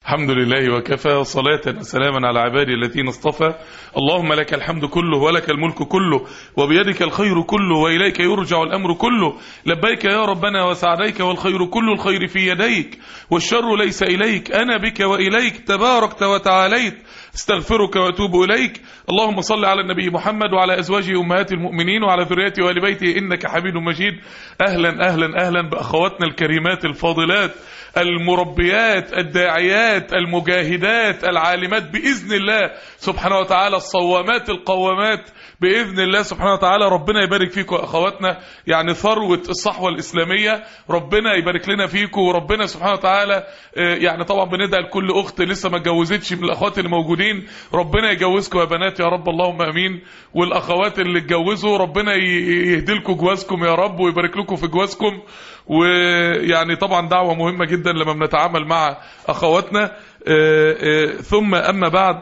الحمد لله وكفى صلاة وسلاما على عبادي الذين اصطفى اللهم لك الحمد كله ولك الملك كله وبيدك الخير كله وإليك يرجع الأمر كله لبيك يا ربنا وسعديك والخير كل الخير في يديك والشر ليس إليك أنا بك وإليك تباركت وتعاليت استغفرك واتوب اليك اللهم صل على النبي محمد وعلى ازواجه امهات المؤمنين وعلى ذريته وال بيته انك حميد مجيد اهلا اهلا اهلا باخواتنا الكريمات الفاضلات المربيات الداعيات المجاهدات العالمات باذن الله سبحانه وتعالى الصوامات القوامات باذن الله سبحانه وتعالى ربنا يبارك فيكم يا اخواتنا يعني ثروه الصحوه الاسلاميه ربنا يبارك لنا فيكم وربنا سبحانه وتعالى يعني طبعا بندعي لكل اخت لسه ما اتجوزتش من الاخوات اللي موجودين ربنا يجوزكم يا بنات يا رب اللهم امين والاخوات اللي اتجوزوا ربنا يهدي لكم جوازكم يا رب ويبارك لكم في جوازكم ويعني طبعا دعوه مهمه جدا لما بنتعامل مع اخواتنا ثم اما بعد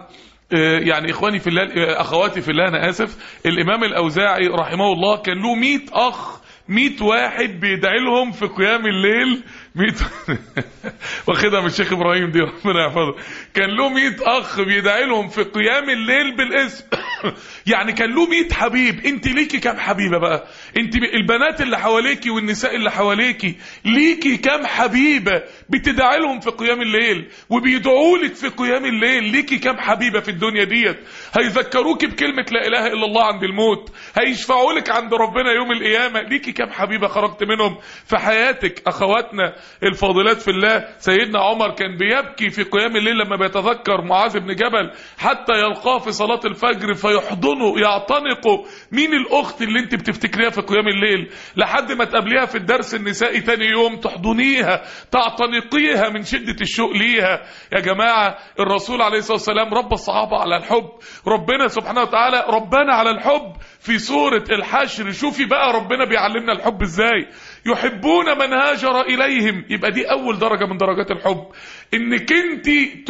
يعني اخواني في الله اخواتي في الله انا اسف الامام الاوزاعي رحمه الله كان له 100 اخ 100 واحد بيدعي لهم في قيام الليل 100 واخدها من الشيخ ابراهيم دي ربنا يحفظه كان له 100 اخ بيدعي لهم في قيام الليل بالاسم يعني كان له 100 حبيب انت ليكي كام حبيبه بقى انت البنات اللي حواليكي والنساء اللي حواليكي ليكي كام حبيبه بتدعي لهم في قيام الليل وبيدعوا لك في قيام الليل ليكي كام حبيبه في الدنيا ديت هيذكروكي بكلمه لا اله الا الله عند الموت هيشفعوا لك عند ربنا يوم القيامه ليكي كام حبيبه خرجت منهم في حياتك اخواتنا الفاضلات في الله سيدنا عمر كان بيبكي في قيام الليل لما بيتذكر معاذ بن جبل حتى يلقاه في صلاه الفجر فيحضنه يعتنقه مين الاخت اللي انت بتفتكريها في قيام الليل لحد ما تقابليها في الدرس النسائي تاني يوم تحضنيها تعتنقيها من شده الشوق ليها يا جماعه الرسول عليه الصلاه والسلام رب الصحابه على الحب ربنا سبحانه وتعالى ربنا على الحب في سوره الحشر شوفي بقى ربنا بيعلمنا الحب ازاي يحبون من هاجر اليهم يبقى دي اول درجه من درجات الحب انك انت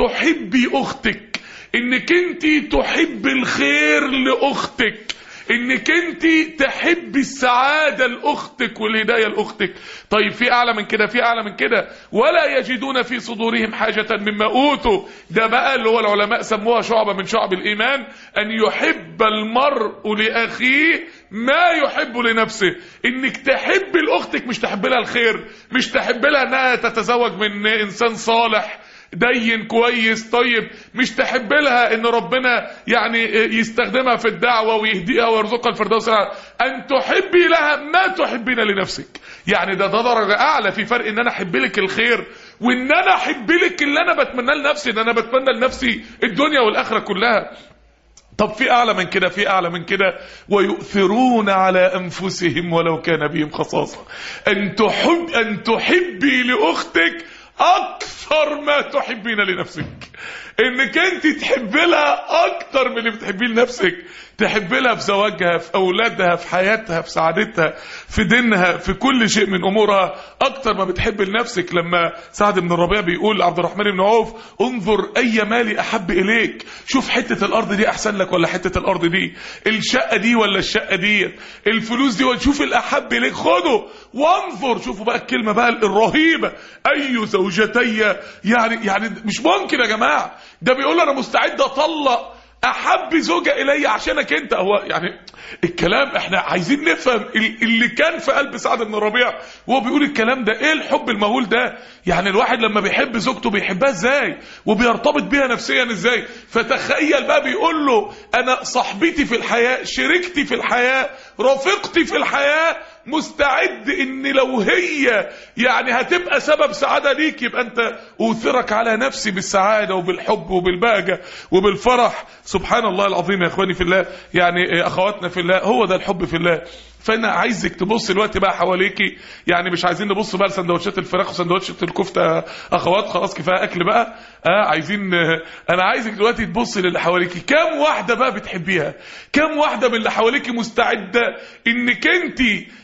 تحبي اختك انك انت تحب الخير لاختك انك انت تحبي السعاده لاختك والهدايه لاختك طيب في اعلى من كده في اعلى من كده ولا يجدون في صدورهم حاجه مما اوتوا ده بقى اللي هو العلماء سموها شعبه من شعب الايمان ان يحب المرء لاخيه ما يحب لنفسه انك تحب لاختك مش تحب لها الخير مش تحب لها انها تتزوج من انسان صالح دين كويس طيب مش تحب لها ان ربنا يعني يستخدمها في الدعوه ويهديها ويرزقها الفردوس ان تحبي لها ما تحبين لنفسك يعني ده ده درجه اعلى في فرق ان انا احب لك الخير وان انا احب لك اللي انا بتمناه لنفسي ان انا بتمنى لنفسي الدنيا والاخره كلها طب في اعلى من كده في اعلى من كده ويؤثرون على انفسهم ولو كان بهم خصاصه ان تحب ان تحبي لاختك اكثر ما تحبين لنفسك انك انت تحب لها اكتر من اللي بتحبيه لنفسك تحب لها في زواجها في اولادها في حياتها في سعادتها في دينها في كل شيء من امورها اكتر ما بتحب لنفسك لما سعد بن الربيع بيقول لعبد الرحمن بن عوف انظر اي مالي احب اليك شوف حته الارض دي احسن لك ولا حته الارض دي الشقه دي ولا الشقه دي الفلوس دي وشوف الاحب اليك خده وانظر شوفوا بقى الكلمه بقى الرهيبه اي زوجتي يعني يعني مش ممكن يا جماعه ده بيقول انا مستعد اطلق احب زوجة الي عشانك انت هو يعني الكلام احنا عايزين نفهم اللي كان في قلب سعد بن الربيع وهو بيقول الكلام ده ايه الحب المهول ده يعني الواحد لما بيحب زوجته بيحبها ازاي وبيرتبط بيها نفسيا ازاي فتخيل بقى بيقول له انا صاحبتي في الحياة شريكتي في الحياة رفيقتي في الحياة مستعد ان لو هي يعني هتبقى سبب سعادة ليك يبقى انت اوثرك على نفسي بالسعادة وبالحب وبالبهجة وبالفرح سبحان الله العظيم يا اخواني في الله يعني اخواتنا في الله هو ده الحب في الله فانا عايزك تبص الوقت بقى حواليكي يعني مش عايزين نبص بقى لسندوتشات الفراخ وسندوتشات الكفته اخوات خلاص كفايه اكل بقى اه عايزين آه انا عايزك دلوقتي تبص للي حواليكي كام واحده بقى بتحبيها كام واحده من اللي حواليكي مستعده انك انت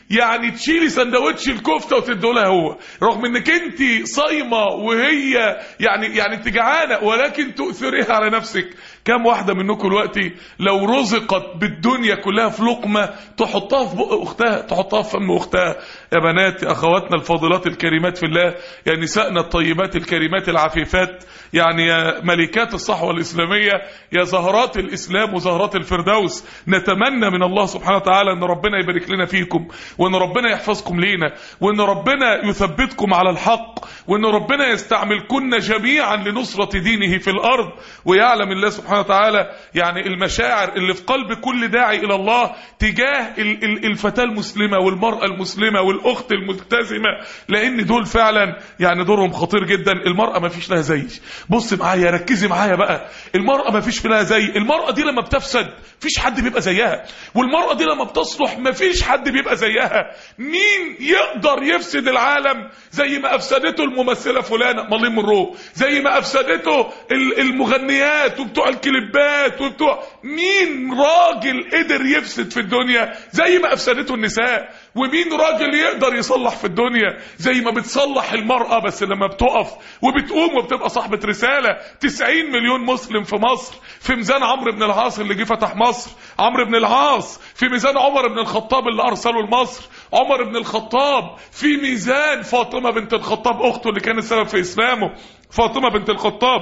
يعني تشيلي سندوتش الكفته وتدولها هو رغم انك انت صايمه وهي يعني يعني انت جعانه ولكن تؤثريها على نفسك كم واحده منكم دلوقتي لو رزقت بالدنيا كلها في لقمه تحطها في بق اختها تحطها في فم اختها يا بنات يا اخواتنا الفاضلات الكريمات في الله يا نسائنا الطيبات الكريمات العفيفات يعني يا ملكات الصحوه الاسلاميه يا زهرات الاسلام وزهرات الفردوس نتمنى من الله سبحانه وتعالى ان ربنا يبارك لنا فيكم وان ربنا يحفظكم لينا وان ربنا يثبتكم على الحق وان ربنا يستعملكن جميعا لنصره دينه في الارض ويعلم الله سبحانه وتعالى يعني المشاعر اللي في قلب كل داعي الى الله تجاه ال- ال- الفتاه المسلمه والمراه المسلمه والاخت الملتزمه لان دول فعلا يعني دورهم خطير جدا المراه ما فيش لها زي بص معايا ركزي معايا بقى المراه ما فيش لها زي المراه دي لما بتفسد فيش حد بيبقى زيها والمراه دي لما بتصلح ما فيش حد بيبقى زيها مين يقدر يفسد العالم زي ما افسدته الممثله فلانه مارلين مونرو زي ما افسدته ال- المغنيات وبتوع الكليبات وبتوع مين راجل قدر يفسد في الدنيا زي ما افسدته النساء ومين راجل يقدر يصلح في الدنيا زي ما بتصلح المرأة بس لما بتقف وبتقوم وبتبقى صاحبة رسالة 90 مليون مسلم في مصر في ميزان عمرو بن العاص اللي جه فتح مصر عمرو بن العاص في ميزان عمر بن الخطاب اللي أرسله لمصر عمر بن الخطاب في ميزان فاطمة بنت الخطاب أخته اللي كانت سبب في إسلامه فاطمة بنت الخطاب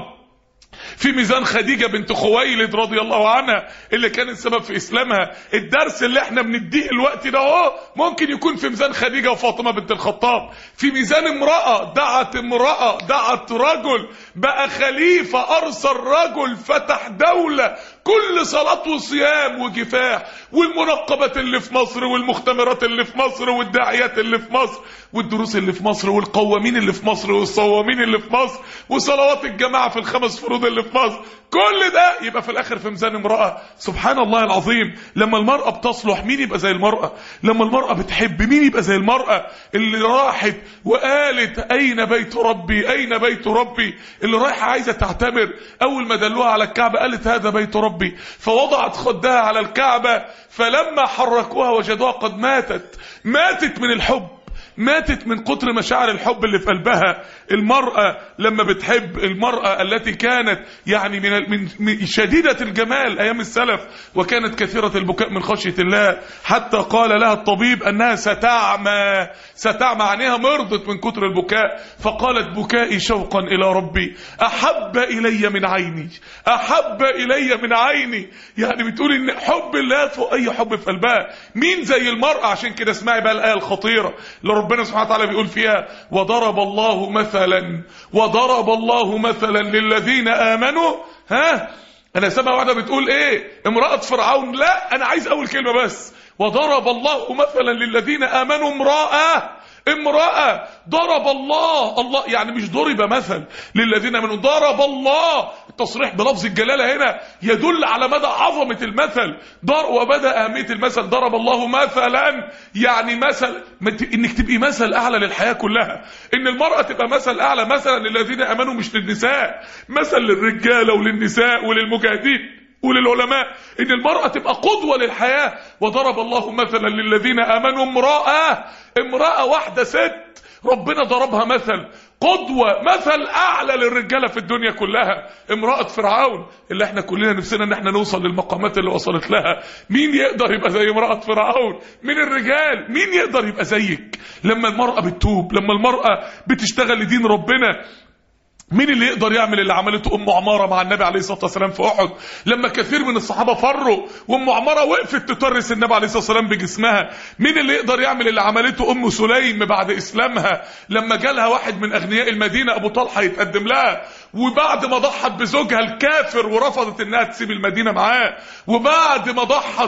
في ميزان خديجة بنت خويلد رضي الله عنها اللي كانت سبب في اسلامها الدرس اللي احنا بنديه الوقت ده اهو ممكن يكون في ميزان خديجة وفاطمة بنت الخطاب في ميزان امرأة دعت امرأة دعت رجل بقى خليفة ارسل رجل فتح دولة كل صلاة وصيام وكفاح والمنقبات اللي في مصر والمختمرات اللي في مصر والداعيات اللي في مصر والدروس اللي في مصر والقوامين اللي في مصر والصوامين اللي في مصر وصلوات الجماعة في الخمس فروض اللي في مصر كل ده يبقى في الاخر في ميزان امرأة سبحان الله العظيم لما المرأة بتصلح مين يبقى زي المرأة لما المرأة بتحب مين يبقى زي المرأة اللي راحت وقالت اين بيت ربي اين بيت ربي اللي رايحة عايزة تعتمر اول ما دلوها على الكعبة قالت هذا بيت ربي فوضعت خدها على الكعبة فلما حركوها وجدوها قد ماتت ماتت من الحب ماتت من كتر مشاعر الحب اللي في قلبها المرأة لما بتحب المرأة التي كانت يعني من, من, من شديدة الجمال أيام السلف وكانت كثيرة البكاء من خشية الله حتى قال لها الطبيب أنها ستعمى ستعمى عينيها مرضت من كتر البكاء فقالت بكائي شوقا إلى ربي أحب إلي من عيني أحب إلي من عيني يعني بتقول إن حب الله فوق أي حب في قلبها مين زي المرأة عشان كده اسمعي بقى الآية الخطيرة اللي ربنا سبحانه وتعالى بيقول فيها وضرب الله مثلا وضرب الله مثلا للذين آمنوا ها أنا سامع واحدة بتقول إيه امرأة فرعون لا أنا عايز أول كلمة بس وضرب الله مثلا للذين آمنوا امرأة امرأة ضرب الله الله يعني مش ضرب مثل للذين امنوا ضرب الله التصريح بلفظ الجلالة هنا يدل على مدى عظمة المثل ضر وبدأ أهمية المثل ضرب الله مثلا يعني مثل انك تبقي مثل أعلى للحياة كلها ان المرأة تبقى مثل أعلى مثلا للذين امنوا مش للنساء مثل للرجالة وللنساء وللمجاهدين وللعلماء ان المرأة تبقى قدوة للحياة وضرب الله مثلا للذين امنوا امرأة امرأة واحدة ست ربنا ضربها مثل قدوة مثل اعلى للرجالة في الدنيا كلها امرأة فرعون اللي احنا كلنا نفسنا ان احنا نوصل للمقامات اللي وصلت لها مين يقدر يبقى زي امرأة فرعون من الرجال مين يقدر يبقى زيك لما المرأة بتتوب لما المرأة بتشتغل لدين ربنا مين اللي يقدر يعمل اللي عملته ام عماره مع النبي عليه الصلاه والسلام في احد لما كثير من الصحابه فروا وام عماره وقفت تطرس النبي عليه الصلاه والسلام بجسمها مين اللي يقدر يعمل اللي عملته ام سليم بعد اسلامها لما جالها واحد من اغنياء المدينه ابو طلحه يتقدم لها وبعد ما ضحت بزوجها الكافر ورفضت انها تسيب المدينه معاه وبعد ما ضحت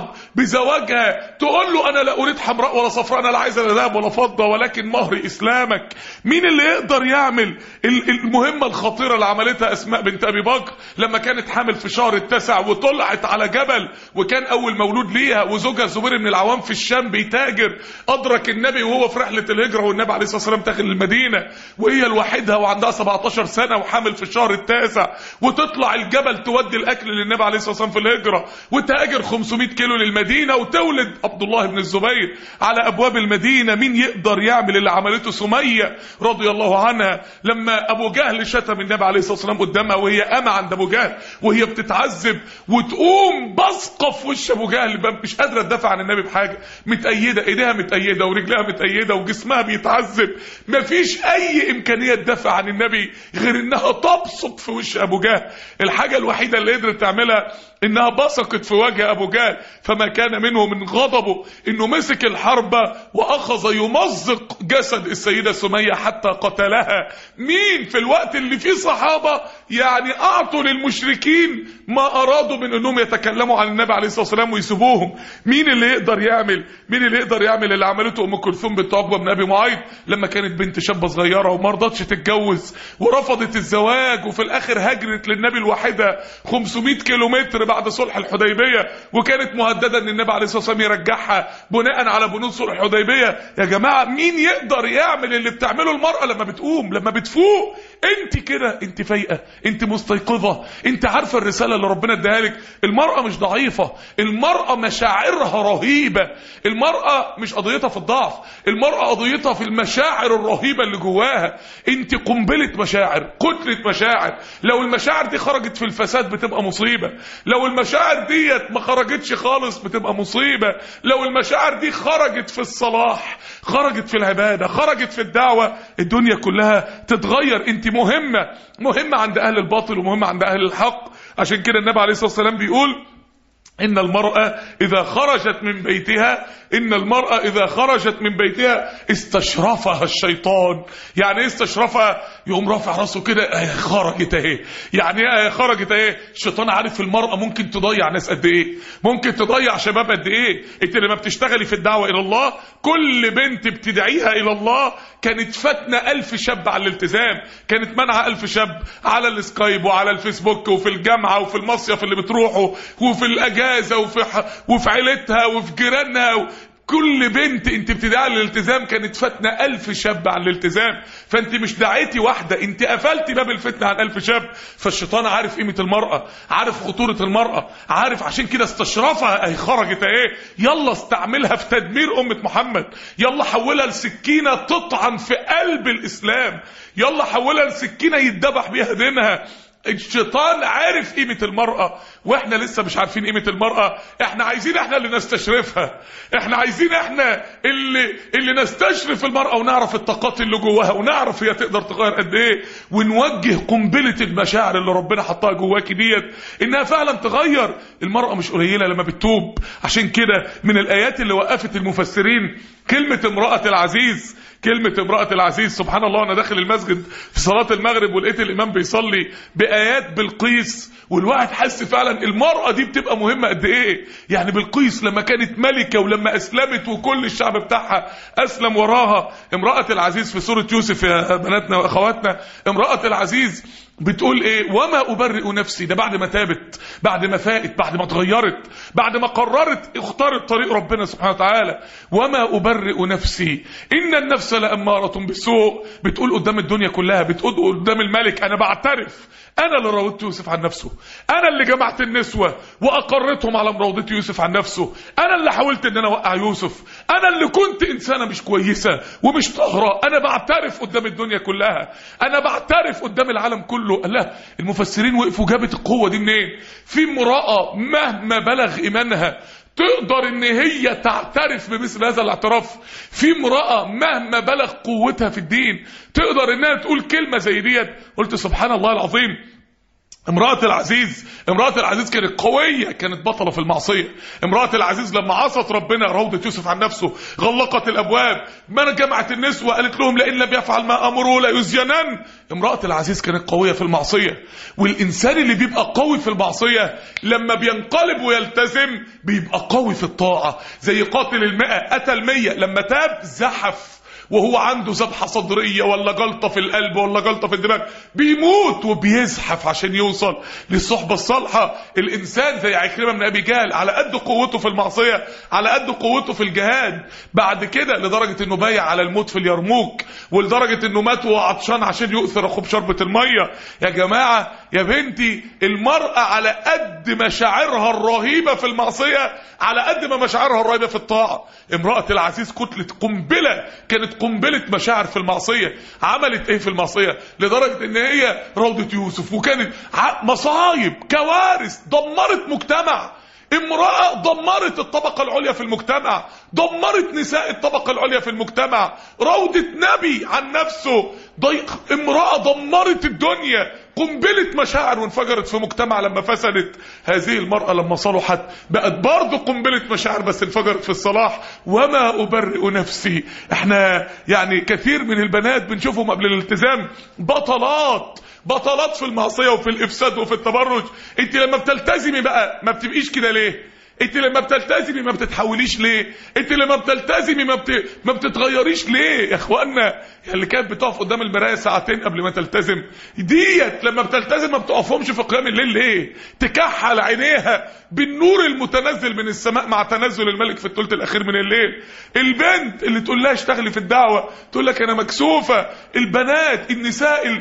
بزواجها تقول له انا لا اريد حمراء ولا صفراء انا لا عايزه لا ذهب ولا فضه ولكن مهر اسلامك مين اللي يقدر يعمل المهمه الخطيره اللي عملتها اسماء بنت ابي بكر لما كانت حامل في شهر التاسع وطلعت على جبل وكان اول مولود ليها وزوجها الزبير بن العوام في الشام بيتاجر ادرك النبي وهو في رحله الهجره والنبي عليه الصلاه والسلام داخل المدينه وهي لوحدها وعندها 17 سنه وحامل في الشهر التاسع وتطلع الجبل تودي الاكل للنبي عليه الصلاه والسلام في الهجره وتهاجر 500 كيلو للمدينه وتولد عبد الله بن الزبير على ابواب المدينه مين يقدر يعمل اللي عملته سميه رضي الله عنها لما ابو جهل شتم النبي عليه الصلاه والسلام قدامها وهي قامه عند ابو جهل وهي بتتعذب وتقوم بصقه في وش ابو جهل بقى مش قادره تدافع عن النبي بحاجه متأيده ايديها متأيده ورجلها متأيده وجسمها بيتعذب مفيش اي امكانيه تدافع عن النبي غير انها تبصق في وش ابو جهل الحاجه الوحيده اللي قدرت تعملها انها بصقت في وجه ابو جهل فما كان منه من غضبه انه مسك الحربة واخذ يمزق جسد السيدة سمية حتى قتلها مين في الوقت اللي فيه صحابة يعني اعطوا للمشركين ما ارادوا من انهم يتكلموا عن النبي عليه الصلاة والسلام ويسيبوهم مين اللي يقدر يعمل مين اللي يقدر يعمل اللي عملته ام كلثوم بنت عقبة بن ابي معيط لما كانت بنت شابة صغيرة وما رضتش تتجوز ورفضت الزواج وفي الاخر هجرت للنبي الواحدة 500 كيلومتر بعد صلح الحديبية وكانت مهددة ان النبي عليه الصلاة والسلام يرجعها بناء على بنود صلح الحديبية يا جماعة مين يقدر يعمل اللي بتعمله المرأة لما بتقوم لما بتفوق انت كده انت فايقة انت مستيقظة انت عارفة الرسالة اللي ربنا اداها لك المرأة مش ضعيفة المرأة مشاعرها رهيبة المرأة مش قضيتها في الضعف المرأة قضيتها في المشاعر الرهيبة اللي جواها انت قنبلة مشاعر كتلة مشاعر لو المشاعر دي خرجت في الفساد بتبقى مصيبة لو المشاعر ديت ما خرجتش خالص بتبقى مصيبة لو المشاعر دي خرجت في الصلاح خرجت في العبادة خرجت في الدعوة الدنيا كلها تتغير انت مهمة مهمة عند اهل الباطل ومهمة عند اهل الحق عشان كده النبي عليه الصلاة والسلام بيقول إن المرأة إذا خرجت من بيتها إن المرأة إذا خرجت من بيتها استشرفها الشيطان يعني إيه استشرفها يقوم رافع راسه كده آه خرجت اهي يعني ايه خرجت اهي الشيطان عارف المرأة ممكن تضيع ناس قد ايه ممكن تضيع شباب قد ايه انت لما بتشتغلي في الدعوة الى الله كل بنت بتدعيها الى الله كانت فاتنة ألف شاب على الالتزام كانت منع ألف شاب على السكايب وعلى الفيسبوك وفي الجامعة وفي المصيف اللي بتروحه وفي الأجازة وفي, ح... وفي عيلتها وفي جيرانها و... كل بنت انت بتدعي للالتزام كانت فاتنة ألف شاب عن الالتزام فانت مش دعيتي واحدة انت قفلتي باب الفتنة عن ألف شاب فالشيطان عارف قيمة المرأة عارف خطورة المرأة عارف عشان كده استشرفها اهي خرجت اهي يلا استعملها في تدمير أمة محمد يلا حولها لسكينة تطعن في قلب الإسلام يلا حولها لسكينة يتذبح بيها دينها الشيطان عارف قيمة المرأة واحنا لسه مش عارفين قيمة المرأة احنا عايزين احنا اللي نستشرفها احنا عايزين احنا اللي اللي نستشرف المرأة ونعرف الطاقات اللي جواها ونعرف هي تقدر تغير قد ايه ونوجه قنبلة المشاعر اللي ربنا حطها جواكي ديت انها فعلا تغير المرأة مش قليلة لما بتتوب عشان كده من الايات اللي وقفت المفسرين كلمة امرأة العزيز كلمة امرأة العزيز سبحان الله انا داخل المسجد في صلاة المغرب ولقيت الامام بيصلي بآيات بالقيس والواحد حس فعلا المرأة دي بتبقى مهمة قد ايه يعني بالقيس لما كانت ملكة ولما اسلمت وكل الشعب بتاعها اسلم وراها امرأة العزيز في سورة يوسف يا بناتنا واخواتنا امرأة العزيز بتقول ايه وما ابرئ نفسي ده بعد ما تابت بعد ما فاقت بعد ما اتغيرت بعد ما قررت اختارت طريق ربنا سبحانه وتعالى وما ابرئ نفسي ان النفس لاماره بالسوء بتقول قدام الدنيا كلها بتقول قدام الملك انا بعترف انا اللي راودت يوسف عن نفسه انا اللي جمعت النسوة واقرتهم على مراودة يوسف عن نفسه انا اللي حاولت ان انا اوقع يوسف انا اللي كنت انسانة مش كويسة ومش طاهرة انا بعترف قدام الدنيا كلها انا بعترف قدام العالم كله لا المفسرين وقفوا جابت القوة دي منين في امرأة مهما بلغ ايمانها تقدر ان هي تعترف بمثل هذا الاعتراف في امرأة مهما بلغ قوتها في الدين تقدر انها تقول كلمة زي ديت قلت سبحان الله العظيم امرأة العزيز امرأة العزيز كانت قوية كانت بطلة في المعصية امرأة العزيز لما عصت ربنا روضة يوسف عن نفسه غلقت الابواب ما جمعت النسوة قالت لهم لئن لم يفعل ما امره لا يزينن امرأة العزيز كانت قوية في المعصية والانسان اللي بيبقى قوي في المعصية لما بينقلب ويلتزم بيبقى قوي في الطاعة زي قاتل المئة قتل مية لما تاب زحف وهو عنده ذبحه صدريه ولا جلطه في القلب ولا جلطه في الدماغ بيموت وبيزحف عشان يوصل للصحبه الصالحه الانسان زي عكرمه بن ابي جهل على قد قوته في المعصيه على قد قوته في الجهاد بعد كده لدرجه انه بايع على الموت في اليرموك ولدرجه انه مات وهو عطشان عشان يؤثر اخوه بشربه الميه يا جماعه يا بنتي المراه على قد مشاعرها الرهيبه في المعصيه على قد ما مشاعرها الرهيبه في الطاعه امراه العزيز كتله قنبله كانت قنبله مشاعر في المعصيه عملت ايه في المعصيه لدرجه ان هي روضه يوسف وكانت ع- مصايب كوارث دمرت مجتمع امرأة دمرت الطبقة العليا في المجتمع دمرت نساء الطبقة العليا في المجتمع روضة نبي عن نفسه ضيق امرأة دمرت الدنيا قنبلة مشاعر وانفجرت في مجتمع لما فسدت هذه المرأة لما صلحت بقت برضه قنبلة مشاعر بس انفجرت في الصلاح وما أبرئ نفسي احنا يعني كثير من البنات بنشوفهم قبل الالتزام بطلات بطلات في المعصيه وفي الافساد وفي التبرج انت لما بتلتزمي بقى ما بتبقيش كده ليه انت لما بتلتزمي ما بتتحوليش ليه انت لما بتلتزمي ما, بت... ما بتتغيريش ليه يا اخوانا اللي كانت بتقف قدام المرايه ساعتين قبل ما تلتزم ديت لما بتلتزم ما بتقفهمش في قيام الليل ليه تكحل عينيها بالنور المتنزل من السماء مع تنزل الملك في الثلث الاخير من الليل البنت اللي تقول لها اشتغلي في الدعوه تقول لك انا مكسوفه البنات النساء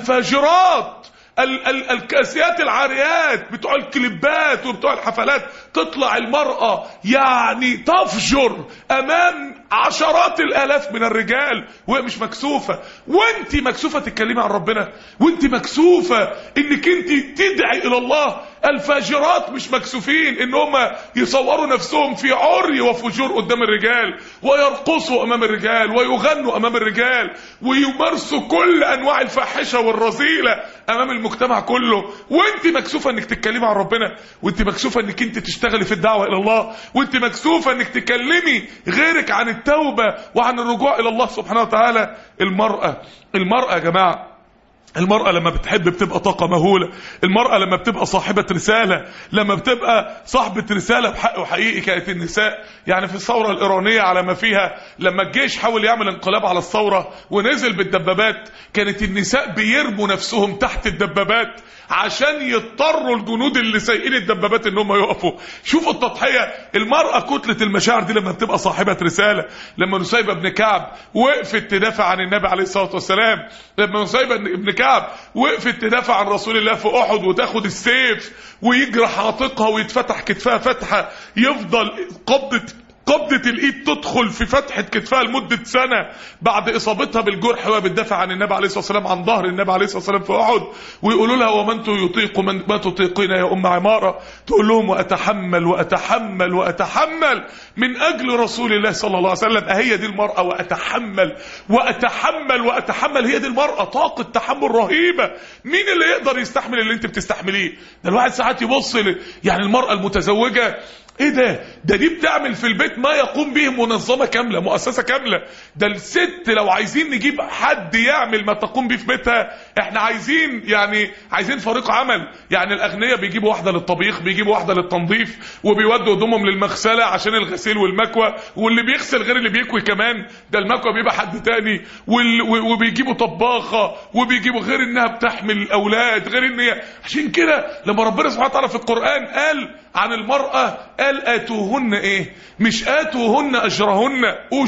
الفاجرات ال- ال- الكاسيات العاريات بتوع الكليبات وبتوع الحفلات تطلع المرأة يعني تفجر امام عشرات الالاف من الرجال وهي مش مكسوفة وانت مكسوفة تتكلمي عن ربنا وانت مكسوفة انك انت تدعي الى الله الفاجرات مش مكسوفين ان هم يصوروا نفسهم في عري وفجور قدام الرجال ويرقصوا امام الرجال ويغنوا امام الرجال ويمارسوا كل انواع الفاحشه والرذيله امام المجتمع كله وانت مكسوفه انك تتكلمي عن ربنا وانت مكسوفه انك انت تشتغلي في الدعوه الى الله وانت مكسوفه انك تكلمي غيرك عن التوبه وعن الرجوع الى الله سبحانه وتعالى المراه المراه يا جماعه المرأة لما بتحب بتبقى طاقة مهولة المرأة لما بتبقى صاحبة رسالة لما بتبقى صاحبة رسالة بحق وحقيقي كانت النساء يعني في الثورة الإيرانية على ما فيها لما الجيش حاول يعمل انقلاب على الثورة ونزل بالدبابات كانت النساء بيرموا نفسهم تحت الدبابات عشان يضطروا الجنود اللي سايقين الدبابات ان هم يقفوا شوفوا التضحية المرأة كتلة المشاعر دي لما بتبقى صاحبة رسالة لما نسيبة بن كعب وقفت تدافع عن النبي عليه الصلاة والسلام لما نسيبة بن كعب وقفت تدافع عن رسول الله في احد وتاخد السيف ويجرح عاتقها ويتفتح كتفها فتحة يفضل قبضة قبضة الايد تدخل في فتحة كتفها لمدة سنة بعد اصابتها بالجرح وهي بتدافع عن النبي عليه الصلاة والسلام عن ظهر النبي عليه الصلاة والسلام في احد ويقولوا لها ومن يطيق من ما تطيقين يا ام عمارة تقول لهم واتحمل واتحمل واتحمل من اجل رسول الله صلى الله عليه وسلم اهي دي المرأة واتحمل واتحمل واتحمل هي دي المرأة طاقة تحمل رهيبة مين اللي يقدر يستحمل اللي انت بتستحمليه ده الواحد ساعات يبص ل- يعني المرأة المتزوجة ايه ده ده دي بتعمل في البيت ما يقوم به منظمة كاملة مؤسسة كاملة ده الست لو عايزين نجيب حد يعمل ما تقوم به في بيتها احنا عايزين يعني عايزين فريق عمل يعني الاغنياء بيجيبوا واحدة للطبيخ بيجيبوا واحدة للتنظيف وبيودوا هدومهم للمغسلة عشان الغسيل والمكوى واللي بيغسل غير اللي بيكوي كمان ده المكوى بيبقى حد تاني وال... و- وبيجيبوا طباخة وبيجيبوا غير انها بتحمل الاولاد غير ان هي عشان كده لما ربنا سبحانه وتعالى في القرآن قال عن المرأة قال آتوهن ايه مش آتوهن أجرهن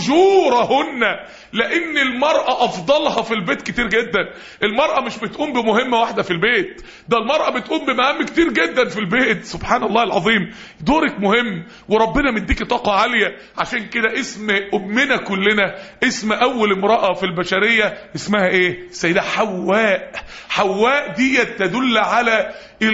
أجورهن لأن المرأة أفضلها في البيت كتير جدا المرأة مش بتقوم بمهمة واحدة في البيت ده المرأة بتقوم بمهام كتير جدا في البيت سبحان الله العظيم دورك مهم وربنا مديكي طاقة عالية عشان كده اسم أمنا كلنا اسم أول امرأة في البشرية اسمها ايه السيدة حواء حواء دي تدل على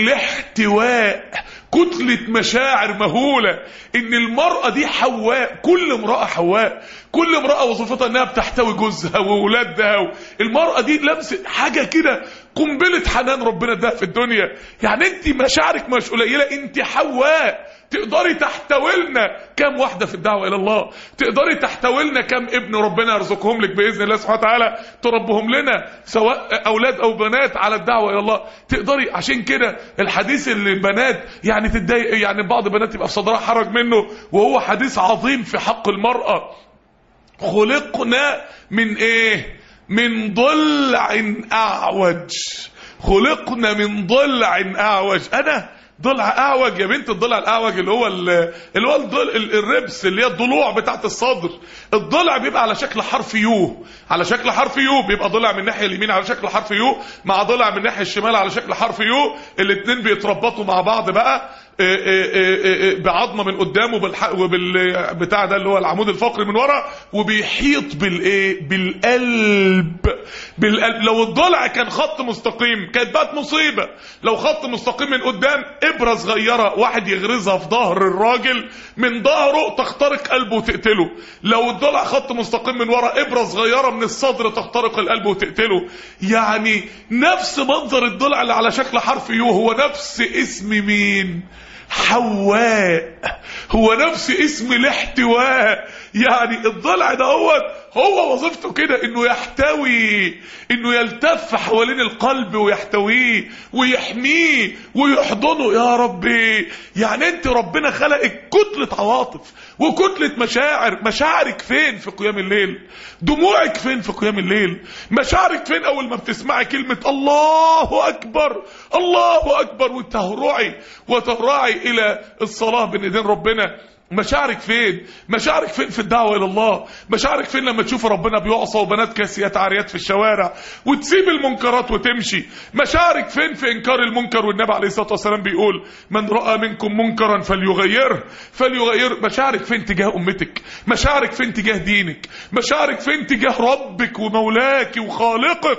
الاحتواء كتلة مشاعر مهولة ان المرأة دي حواء كل امرأة حواء كل امرأة وظيفتها انها بتحتوي جوزها وولادها المرأة دي لمسة حاجة كده قنبلة حنان ربنا اداها في الدنيا يعني انت مشاعرك مش قليلة انت حواء تقدري تحتويلنا كم واحدة في الدعوة إلى الله تقدري تحتويلنا كم ابن ربنا يرزقهم لك بإذن الله سبحانه وتعالى تربهم لنا سواء أولاد أو بنات على الدعوة إلى الله تقدري عشان كده الحديث اللي البنات يعني تتضايق يعني بعض البنات يبقى في صدرها حرج منه وهو حديث عظيم في حق المرأة خلقنا من ايه من ضلع اعوج خلقنا من ضلع اعوج انا ضلع اعوج يا بنت الضلع الاعوج اللي هو ال- اللي هو الضل ال- الربس اللي هي الضلوع بتاعت الصدر الضلع بيبقى على شكل حرف يو على شكل حرف يو بيبقى ضلع من الناحيه اليمين على شكل حرف يو مع ضلع من الناحيه الشمال على شكل حرف يو الاثنين بيتربطوا مع بعض بقى إيه إيه إيه إيه بعظمه من قدام وبالح... وبال بتاع ده اللي هو العمود الفقري من ورا وبيحيط بالايه بالقلب بالقلب لو الضلع كان خط مستقيم كانت بقت مصيبه لو خط مستقيم من قدام ابره صغيره واحد يغرزها في ظهر الراجل من ظهره تخترق قلبه وتقتله لو الضلع خط مستقيم من ورا ابره صغيره من الصدر تخترق القلب وتقتله يعني نفس منظر الضلع اللي على شكل حرف يو هو نفس اسم مين حواء هو نفس اسم الاحتواء يعني الضلع ده هو هو وظيفته كده انه يحتوي انه يلتف حوالين القلب ويحتويه ويحميه ويحضنه يا ربي يعني انت ربنا خلقك كتلة عواطف وكتلة مشاعر مشاعرك فين في قيام الليل دموعك فين في قيام الليل مشاعرك فين اول ما بتسمعي كلمة الله اكبر الله اكبر وتهرعي وتهرعي الى الصلاة بين ايدين ربنا مشاعرك فين مشاعرك فين في الدعوة الى الله مشاعرك فين لما تشوف ربنا بيعصى وبنات كاسيات عاريات في الشوارع وتسيب المنكرات وتمشي مشاعرك فين في انكار المنكر والنبي عليه الصلاة والسلام بيقول من رأى منكم منكرا فليغيره فليغيره مشاعرك فين تجاه امتك مشاعرك فين تجاه دينك مشاعرك فين تجاه ربك ومولاك وخالقك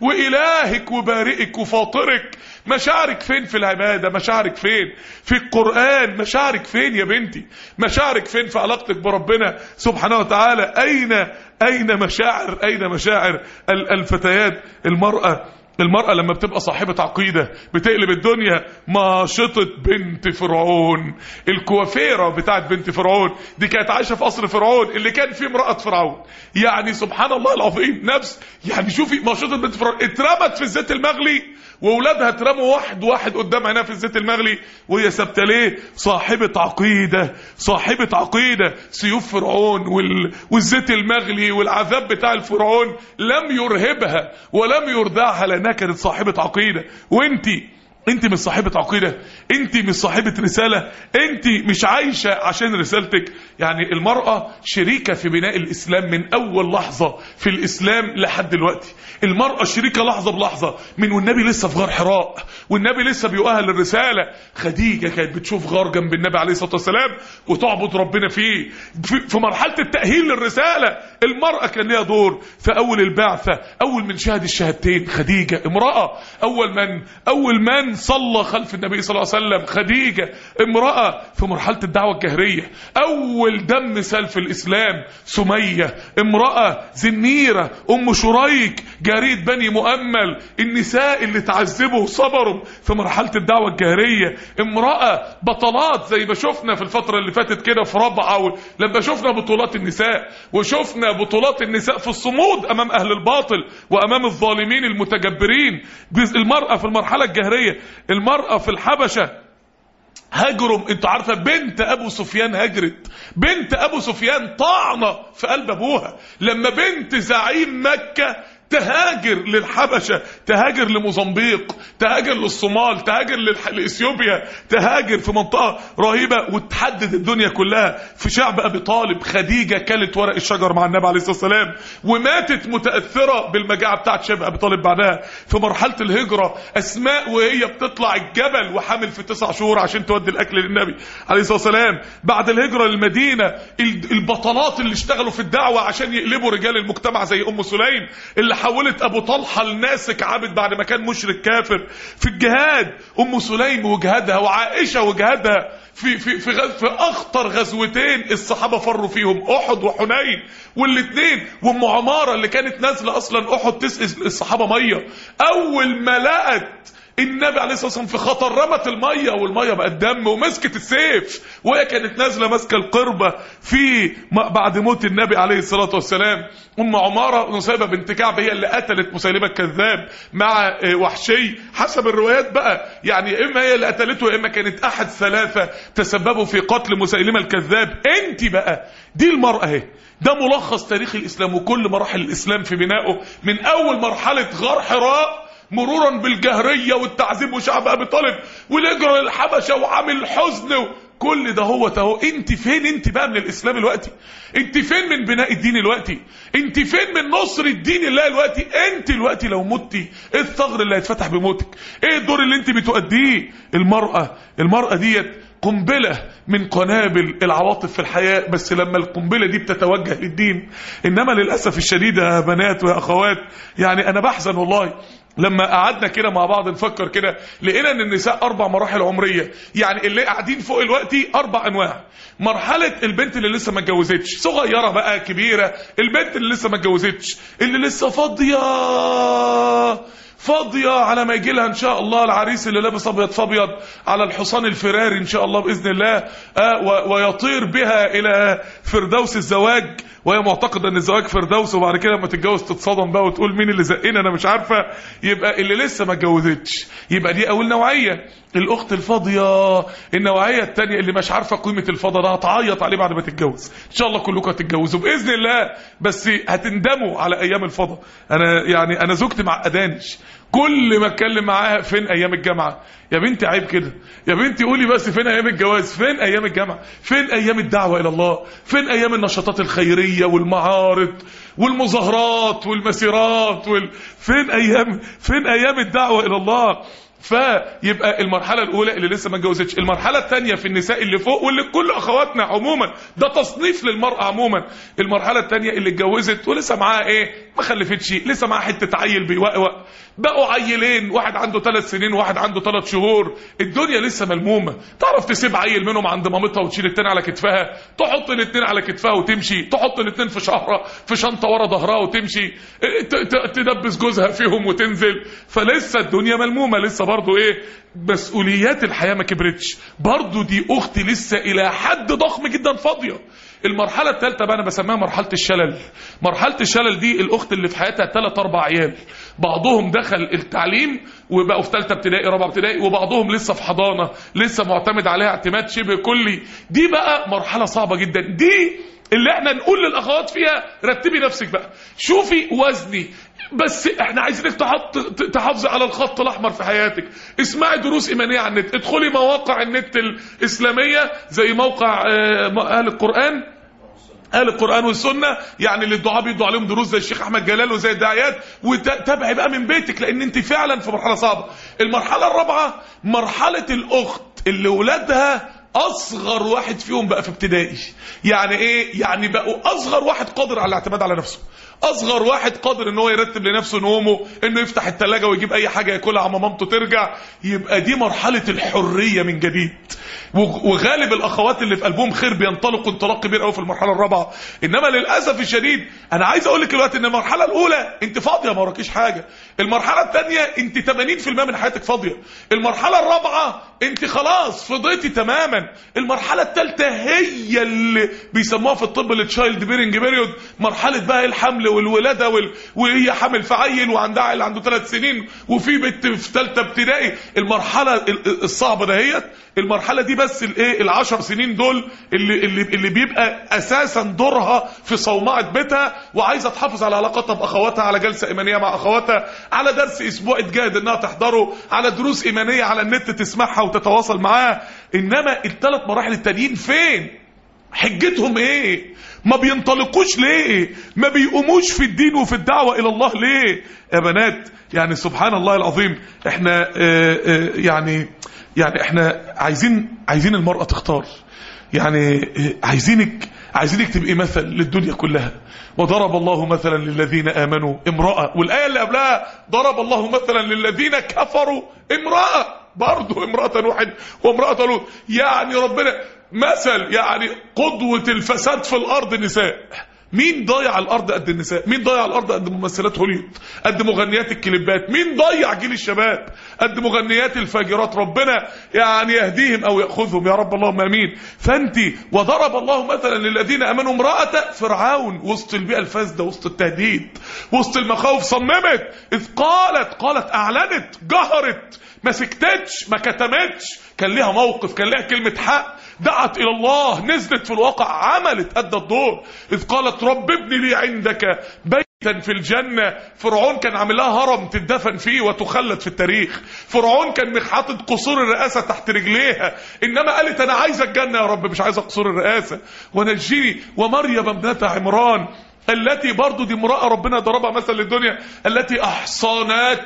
وإلهك وبارئك وفاطرك مشاعرك فين في العبادة مشاعرك فين في القرآن مشاعرك فين يا بنتي مشاعرك فين في علاقتك بربنا سبحانه وتعالى أين أين مشاعر أين مشاعر ال- الفتيات المرأة المرأة لما بتبقى صاحبة عقيدة بتقلب الدنيا ماشطة بنت فرعون الكوافيرة بتاعت بنت فرعون دي كانت عايشة في قصر فرعون اللي كان فيه امرأة فرعون يعني سبحان الله العظيم نفس يعني شوفي ماشطة بنت فرعون اترمت في الزيت المغلي واولادها اترموا واحد واحد قدام عينها في الزيت المغلي وهي ثابته ليه صاحبه عقيده صاحبه عقيده سيوف فرعون وال... والزيت المغلي والعذاب بتاع الفرعون لم يرهبها ولم يردعها لانها كانت صاحبه عقيده وانتي انت مش صاحبة عقيدة انت مش صاحبة رسالة انت مش عايشة عشان رسالتك يعني المرأة شريكة في بناء الاسلام من اول لحظة في الاسلام لحد دلوقتي المرأة شريكة لحظة بلحظة من والنبي لسه في غار حراء والنبي لسه بيؤهل الرسالة خديجة كانت بتشوف غار جنب النبي عليه الصلاة والسلام وتعبد ربنا فيه في, في مرحلة التأهيل للرسالة المرأة كان ليها دور في اول البعثة اول من شهد الشهادتين خديجة امرأة اول من اول من صلى خلف النبي صلى الله عليه وسلم خديجة امرأة في مرحلة الدعوة الجهرية اول دم سال في الاسلام سمية امرأة زنيرة ام شريك جارية بني مؤمل النساء اللي تعذبوا وصبروا في مرحلة الدعوة الجهرية امرأة بطلات زي ما شفنا في الفترة اللي فاتت كده في رابعة لما شفنا بطولات النساء وشفنا بطولات النساء في الصمود امام اهل الباطل وامام الظالمين المتجبرين المرأة في المرحلة الجهرية المرأة في الحبشة هاجروا انت عارفه بنت ابو سفيان هجرت بنت ابو سفيان طعنه في قلب ابوها لما بنت زعيم مكه تهاجر للحبشة تهاجر لموزمبيق تهاجر للصومال تهاجر للح... لإثيوبيا تهاجر في منطقة رهيبة وتحدد الدنيا كلها في شعب أبي طالب خديجة كلت ورق الشجر مع النبي عليه الصلاة والسلام وماتت متأثرة بالمجاعة بتاعت شعب أبي طالب بعدها في مرحلة الهجرة أسماء وهي بتطلع الجبل وحامل في تسع شهور عشان تودي الأكل للنبي عليه الصلاة والسلام بعد الهجرة للمدينة البطلات اللي اشتغلوا في الدعوة عشان يقلبوا رجال المجتمع زي أم سليم اللي حولت ابو طلحه لناسك عابد بعد ما كان مشرك كافر في الجهاد ام سليم وجهادها وعائشه وجهادها في في في, غز في اخطر غزوتين الصحابه فروا فيهم احد وحنين والاثنين وام عماره اللي كانت نازله اصلا احد تسقي الصحابه ميه اول ما لقت النبي عليه الصلاه والسلام في خطر رمت الميه والميه بقت دم ومسكت السيف وهي كانت نازله ماسكه القربه في بعد موت النبي عليه الصلاه والسلام ام عماره نصيبه بنت كعب هي اللي قتلت مسيلمه الكذاب مع وحشي حسب الروايات بقى يعني اما هي اللي قتلته اما كانت احد ثلاثه تسببوا في قتل مسيلمه الكذاب انت بقى دي المراه اهي ده ملخص تاريخ الاسلام وكل مراحل الاسلام في بنائه من اول مرحله غار حراء مرورا بالجهريه والتعذيب وشعب ابي طالب والهجره للحبشه وعامل الحزن كل ده هو اهو انت فين انت بقى من الاسلام دلوقتي انت فين من بناء الدين دلوقتي انت فين من نصر الدين الله دلوقتي انت دلوقتي لو متي ايه الثغر اللي هيتفتح بموتك ايه الدور اللي انت بتؤديه المراه المراه ديت قنبلة من قنابل العواطف في الحياة بس لما القنبلة دي بتتوجه للدين إنما للأسف الشديد يا بنات ويا أخوات يعني أنا بحزن والله لما قعدنا كده مع بعض نفكر كده لقينا ان النساء اربع مراحل عمريه يعني اللي قاعدين فوق دلوقتي اربع انواع مرحله البنت اللي لسه ما اتجوزتش صغيره بقى كبيره البنت اللي لسه ما اتجوزتش اللي لسه فاضيه فاضية على ما يجي لها ان شاء الله العريس اللي لابس ابيض فابيض على الحصان الفراري ان شاء الله باذن الله آه ويطير بها الى فردوس الزواج وهي معتقده ان الزواج فردوس وبعد كده لما تتجوز تتصدم بقى وتقول مين اللي زقنا انا مش عارفه يبقى اللي لسه ما اتجوزتش يبقى دي اول نوعيه الاخت الفاضيه النوعيه الثانيه اللي مش عارفه قيمه الفضا ده هتعيط عليه بعد ما تتجوز ان شاء الله كلكم هتتجوزوا باذن الله بس هتندموا على ايام الفضا انا يعني انا زوجتي معقدانش كل ما اتكلم معاها فين ايام الجامعه يا بنتي عيب كده يا بنتي قولي بس فين ايام الجواز فين ايام الجامعه فين ايام الدعوه الى الله فين ايام النشاطات الخيريه والمعارض والمظاهرات والمسيرات وال... فين ايام فين ايام الدعوه الى الله فيبقى المرحله الاولى اللي لسه ما اتجوزتش المرحله الثانيه في النساء اللي فوق واللي كل اخواتنا عموما ده تصنيف للمراه عموما المرحله الثانيه اللي اتجوزت ولسه معاها ايه ما خلفتش لسه معاها حته عيل بيوقوق بقوا عيلين واحد عنده ثلاث سنين وواحد عنده ثلاث شهور الدنيا لسه ملمومه تعرف تسيب عيل منهم عند مامتها وتشيل التاني على كتفها تحط الاثنين على كتفها وتمشي تحط الاثنين في شهره في شنطه ورا ظهرها وتمشي تدبس جوزها فيهم وتنزل فلسه الدنيا ملمومه لسه برضه ايه مسؤوليات الحياه ما كبرتش برضه دي اختي لسه الى حد ضخم جدا فاضيه المرحلة الثالثة بقى أنا بسميها مرحلة الشلل مرحلة الشلل دي الأخت اللي في حياتها ثلاث أربع عيال بعضهم دخل التعليم وبقوا في ثالثة ابتدائي رابعة ابتدائي وبعضهم لسه في حضانة لسه معتمد عليها اعتماد شبه كلي دي بقى مرحلة صعبة جدا دي اللي احنا نقول للأخوات فيها رتبي نفسك بقى شوفي وزني بس احنا عايزينك تحط تحافظي على الخط الاحمر في حياتك اسمعي دروس ايمانيه على النت ادخلي مواقع النت الاسلاميه زي موقع اهل القران اهل القران والسنه يعني اللي الدعاء بيدوا عليهم دروس زي الشيخ احمد جلال وزي الداعيات وتابعي بقى من بيتك لان انت فعلا في مرحله صعبه المرحله الرابعه مرحله الاخت اللي ولادها اصغر واحد فيهم بقى في ابتدائي يعني ايه يعني بقوا اصغر واحد قادر على الاعتماد على نفسه اصغر واحد قادر ان هو يرتب لنفسه نومه انه يفتح الثلاجه ويجيب اي حاجه ياكلها عما مامته ترجع يبقى دي مرحله الحريه من جديد وغالب الاخوات اللي في قلبهم خير بينطلقوا انطلاق كبير قوي في المرحله الرابعه انما للاسف الشديد انا عايز اقول لك دلوقتي ان المرحله الاولى انت فاضيه ما وراكيش حاجه المرحله الثانيه انت 80% من حياتك فاضيه المرحله الرابعه انت خلاص فضيتي تماما المرحله الثالثه هي اللي بيسموها في الطب التشايلد بيرنج بيريود مرحله بقى الحمل والولاده وال... وهي حامل في عيل وعندها عيل عنده ثلاث سنين وفي بنت في ثالثه ابتدائي المرحله الصعبه دهيت المرحله دي بس الايه العشر سنين دول اللي اللي اللي بيبقى اساسا دورها في صومعه بيتها وعايزه تحافظ على علاقتها باخواتها على جلسه ايمانيه مع اخواتها على درس اسبوعي تجاهد انها تحضره على دروس ايمانيه على النت تسمعها وتتواصل معاها انما الثلاث مراحل التانيين فين حجتهم ايه ما بينطلقوش ليه ما بيقوموش في الدين وفي الدعوة الى الله ليه يا بنات يعني سبحان الله العظيم احنا اه اه يعني يعني احنا عايزين عايزين المرأة تختار يعني اه عايزينك عايزينك تبقي مثل للدنيا كلها وضرب الله مثلا للذين آمنوا امرأة والآية اللي قبلها ضرب الله مثلا للذين كفروا امرأة برضه امرأة نوح وامرأة لوط يعني ربنا مثل يعني قدوة الفساد في الأرض نساء مين ضيع الارض قد النساء مين ضيع الارض قد ممثلات هوليوود قد مغنيات الكليبات مين ضيع جيل الشباب قد مغنيات الفاجرات ربنا يعني يهديهم او ياخذهم يا رب اللهم امين فانت وضرب الله مثلا للذين امنوا امراه فرعون وسط البيئه الفاسده وسط التهديد وسط المخاوف صممت اذ قالت قالت اعلنت جهرت ما سكتتش ما كتمتش كان ليها موقف كان ليها كلمه حق دعت الى الله نزلت في الواقع عملت ادى الدور اذ قالت رب ابني لي عندك بيتا في الجنة فرعون كان عامل لها هرم تدفن فيه وتخلد في التاريخ فرعون كان حاطط قصور الرئاسة تحت رجليها انما قالت انا عايزة الجنة يا رب مش عايزة قصور الرئاسة ونجيني ومريم ابنة عمران التي برضو دي امرأة ربنا ضربها مثل للدنيا التي احصانت